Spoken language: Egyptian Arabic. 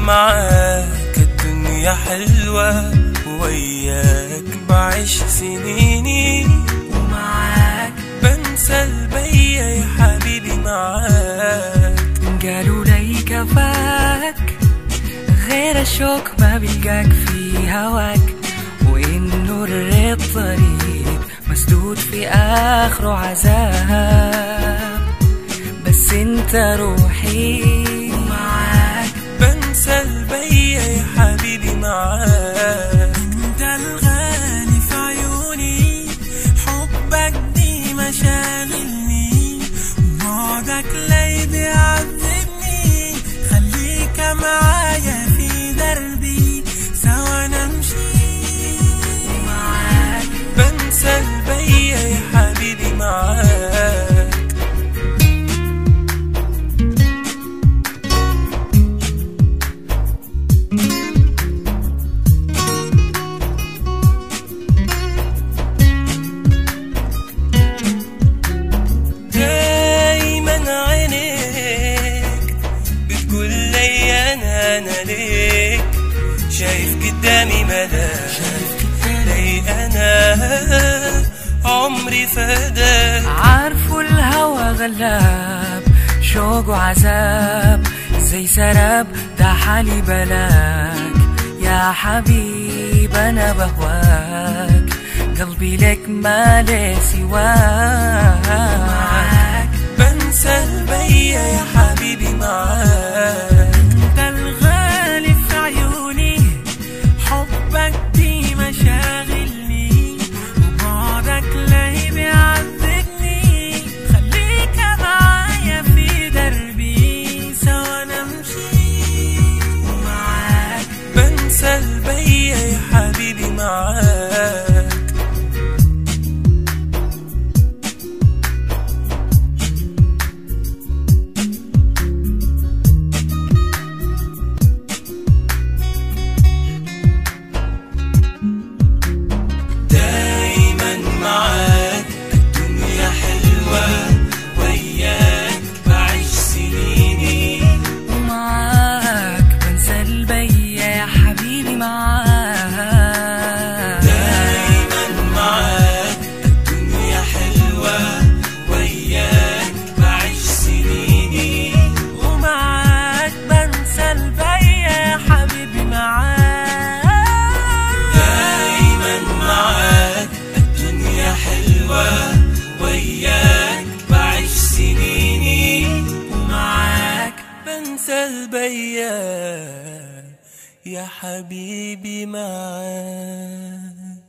معاك الدنيا حلوة وياك بعيش سنيني ومعاك بنسى البيا يا حبيبي معاك قالوا لي كفاك غير الشوق ما بيلقاك في هواك وإنه الطريق مسدود في آخره عذاب بس انت روحي معاك بنسى البيا يا حبيبي معاك انت الغالي في عيوني حبك دي مشاغلني وبعدك لي بيعذبني خليك معايا في دربي سوا نمشي معاك بنسى البيا يا حبيبي معاك دايما عينيك بتقول لي انا انا ليك شايف قدامي ملاك لي انا عمري فداك عارفه الهوى غلاب شوق وعذاب زي سراب ده حالي بلاك يا حبيب انا بهواك قلبي لك ما لي سواك بنسى البيا يا حبيبي معاك انت الغالي في عيوني حبك دي مشاغلني وبعدك لي بيعذبني خليك معايا في دربي سوا نمشي معاك بنسى البيا يا حبيبي معاك دايما معاك الدنيا حلوة وياك بعيش سنيني ومعاك بنسى البيا يا حبيبي معاك دايما معاك الدنيا حلوة وياك بعيش سنيني ومعاك بنسى البيا يا حبيبي معاك دايما معاك الدنيا حلوة وياك بعيش سنيني ومعاك بنسى البيا يا حبيبي معاك